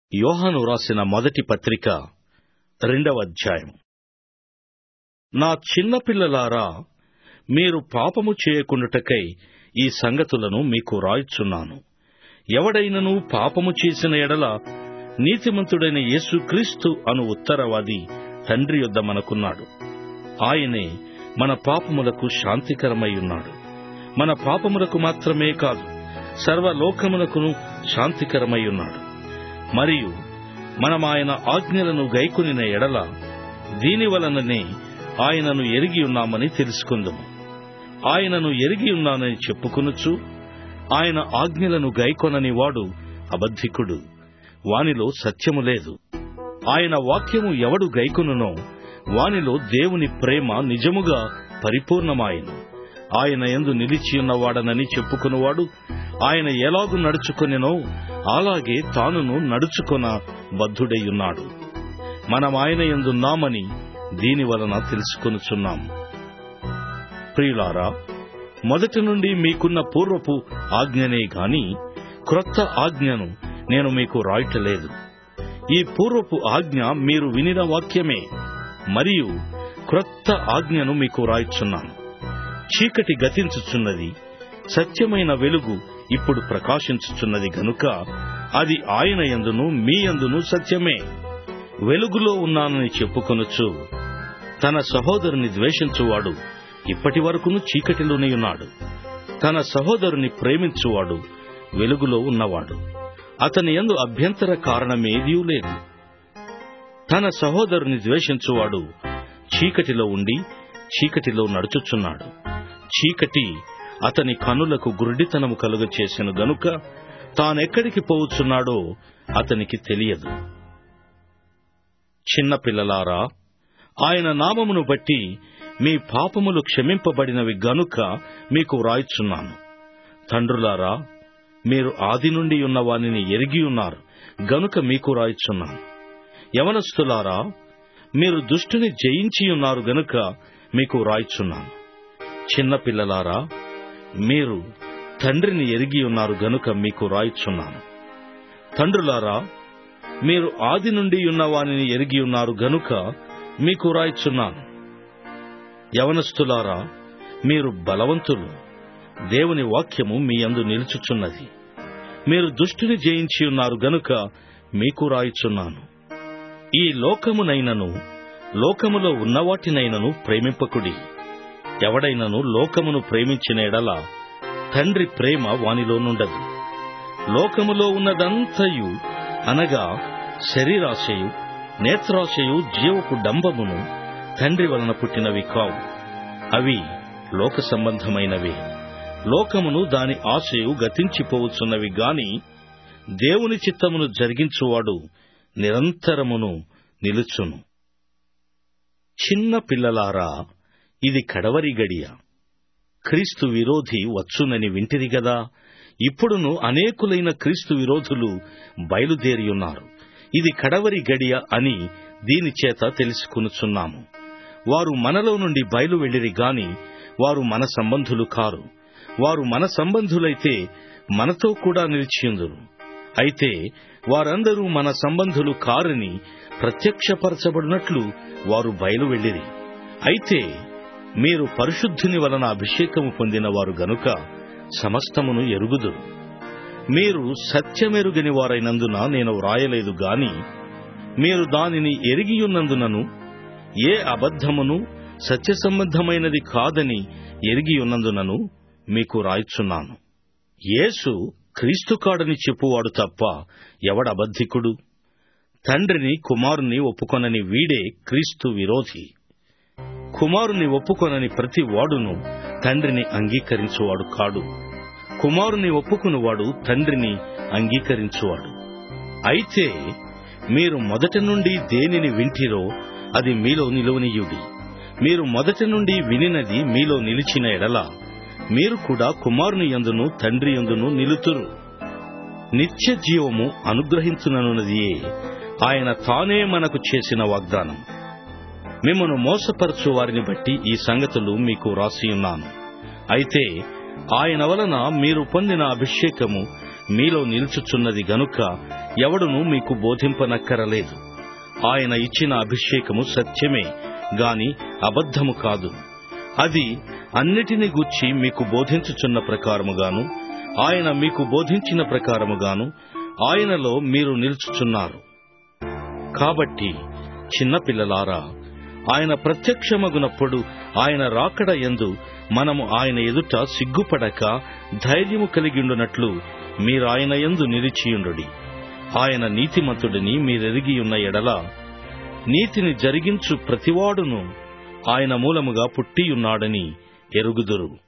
యోహాను రాసిన మొదటి పత్రిక రెండవ అధ్యాయం నా చిన్నపిల్లలారా మీరు పాపము చేయకుండుటకై ఈ సంగతులను మీకు రాయుచున్నాను ఎవడైనను పాపము చేసిన ఎడల నీతిమంతుడైన యేసుక్రీస్తు అను ఉత్తరవాది తండ్రి యొద్ద మనకున్నాడు ఆయనే మన పాపములకు శాంతికరమై ఉన్నాడు మన పాపములకు మాత్రమే కాదు సర్వలోకమునకును శాంతికరమై ఉన్నాడు మరియు మనం ఆయన ఆజ్ఞలను గైకొనిన ఎడల దీని వలననే ఆయనను ఎరిగి ఉన్నామని తెలుసుకుందాము ఆయనను ఎరిగి ఉన్నానని చెప్పుకొనుచు ఆయన ఆజ్ఞలను గైకొనని వాడు అబద్ధికుడు వానిలో సత్యము లేదు ఆయన వాక్యము ఎవడు గైకొనునో వానిలో దేవుని ప్రేమ నిజముగా పరిపూర్ణమాయను ఆయన ఎందు నిలిచియున్నవాడనని చెప్పుకున్నవాడు ఆయన ఎలాగు నడుచుకొనెనో అలాగే తానును నడుచుకొన బద్ధుడైయున్నాడు మనం ఆయన ఎందున్నామని దీని వలన తెలుసుకొనుచున్నాము ప్రియులారా మొదటి నుండి మీకున్న పూర్వపు ఆజ్ఞనే గాని క్రొత్త ఆజ్ఞను నేను మీకు రాయటలేదు ఈ పూర్వపు ఆజ్ఞ మీరు వినిన వాక్యమే మరియు క్రొత్త ఆజ్ఞను మీకు రాయిచున్నాను చీకటి గతించుచున్నది సత్యమైన వెలుగు ఇప్పుడు ప్రకాశించుచున్నది గనుక అది ఆయన ఎందును మీ ఎందును సత్యమే వెలుగులో ఉన్నానని చెప్పుకొనొచ్చు తన సహోదరుని ద్వేషించువాడు ఇప్పటి వరకును చీకటిలోనే ఉన్నాడు తన సహోదరుని ప్రేమించువాడు వెలుగులో ఉన్నవాడు అతని ఎందు అభ్యంతర కారణమేదీ లేదు తన సహోదరుని ద్వేషించువాడు చీకటిలో ఉండి చీకటిలో నడుచుచున్నాడు చీకటి అతని కనులకు గురుడితనము కలుగ చేసిన గనుక తానెక్కడికి పోవచ్చున్నాడో అతనికి తెలియదు చిన్నపిల్లలారా ఆయన నామమును బట్టి మీ పాపములు క్షమింపబడినవి గనుక మీకు వ్రాయిచున్నాను తండ్రులారా మీరు ఆది నుండి ఉన్న వానిని ఎరిగి ఉన్నారు గనుక మీకు రాయిచున్నాను యవనస్తులారా మీరు దుష్టుని జయించి ఉన్నారు గనుక మీకు రాయిచున్నాను చిన్నపిల్లలారా మీరు తండ్రిని ఎరిగి ఉన్నారు గనుక మీకు రాయిచున్నాను తండ్రులారా మీరు ఆది నుండి ఉన్న వానిని ఎరిగి ఉన్నారు గనుక మీకు రాయిచున్నాను యవనస్తులారా మీరు బలవంతులు దేవుని వాక్యము మీ అందు నిలుచుచున్నది మీరు దుష్టుని జయించి ఉన్నారు గనుక మీకు రాయిచున్నాను ఈ లోకమునైనను లోకములో ఉన్నవాటినైనను ప్రేమింపకుడి ఎవడైనను లోకమును ప్రేమించిన ఎడల తండ్రి ప్రేమ వానిలో నుండదు లోకములో ఉన్నదంతయు అనగా శరీరాశయు నేత్రాశయు జీవపు డంబమును తండ్రి వలన పుట్టినవి కావు అవి లోక సంబంధమైనవి లోకమును దాని ఆశయు గతించిపోవచ్చున్నవి గాని దేవుని చిత్తమును జరిగించువాడు నిరంతరమును నిలుచును చిన్న పిల్లలారా ఇది కడవరి గడియ క్రీస్తు విరోధి వచ్చునని వింటిరి గదా ఇప్పుడును అనేకులైన క్రీస్తు విరోధులు బయలుదేరియున్నారు ఇది కడవరి గడియ అని దీని చేత తెలుసుకునుచున్నాము వారు మనలో నుండి బయలు వెళ్ళిరి గాని వారు మన సంబంధులు కారు వారు మన సంబంధులైతే మనతో కూడా నిలిచియుందురు అయితే వారందరూ మన సంబంధులు కారని ప్రత్యక్షపరచబడినట్లు వారు బయలు వెళ్ళిరి అయితే మీరు పరిశుద్ధుని వలన అభిషేకము పొందిన వారు గనుక సమస్తమును ఎరుగుదురు మీరు సత్యమెరుగని వారైనందున నేను వ్రాయలేదు గాని మీరు దానిని ఎరిగియున్నందునను ఏ అబద్ధమును సత్య సంబంధమైనది కాదని ఎరిగియున్నందునను మీకు రాయిచున్నాను యేసు క్రీస్తు కాడని చెప్పువాడు తప్ప ఎవడబద్ధికుడు తండ్రిని కుమారుని ఒప్పుకొనని వీడే క్రీస్తు విరోధి కుమారుని ఒప్పుకొనని ప్రతి వాడును తండ్రిని అంగీకరించువాడు కాడు కుమారుని ఒప్పుకునివాడు తండ్రిని అంగీకరించువాడు అయితే మీరు మొదటి నుండి దేనిని వింటిరో అది మీలో నిలువనీయుడి మీరు మొదటి నుండి వినినది మీలో నిలిచిన ఎడల మీరు కూడా కుమారుని యందును తండ్రి యందును నిలుతురు నిత్య జీవము అనుగ్రహించుననున్నదియే ఆయన తానే మనకు చేసిన వాగ్దానం మిమ్మను మోసపరచు వారిని బట్టి ఈ సంగతులు మీకు రాసియున్నాను అయితే ఆయన వలన మీరు పొందిన అభిషేకము మీలో నిలుచుచున్నది గనుక ఎవడును మీకు బోధింపనక్కరలేదు ఆయన ఇచ్చిన అభిషేకము సత్యమే గాని అబద్ధము కాదు అది అన్నిటిని గూర్చి మీకు బోధించుచున్న ప్రకారముగాను ఆయన మీకు బోధించిన ప్రకారముగాను ఆయనలో మీరు నిలుచుచున్నారు కాబట్టి చిన్నపిల్లలారా ఆయన ప్రత్యక్షమగునప్పుడు ఆయన రాకడ యందు మనము ఆయన ఎదుట సిగ్గుపడక ధైర్యము కలిగిండునట్లు మీరాయన యందు నిలిచియుండుడి ఆయన నీతిమంతుడిని మీరెరిగియున్న ఎడల నీతిని జరిగించు ప్రతివాడును ఆయన మూలముగా పుట్టియున్నాడని ఎరుగుదురు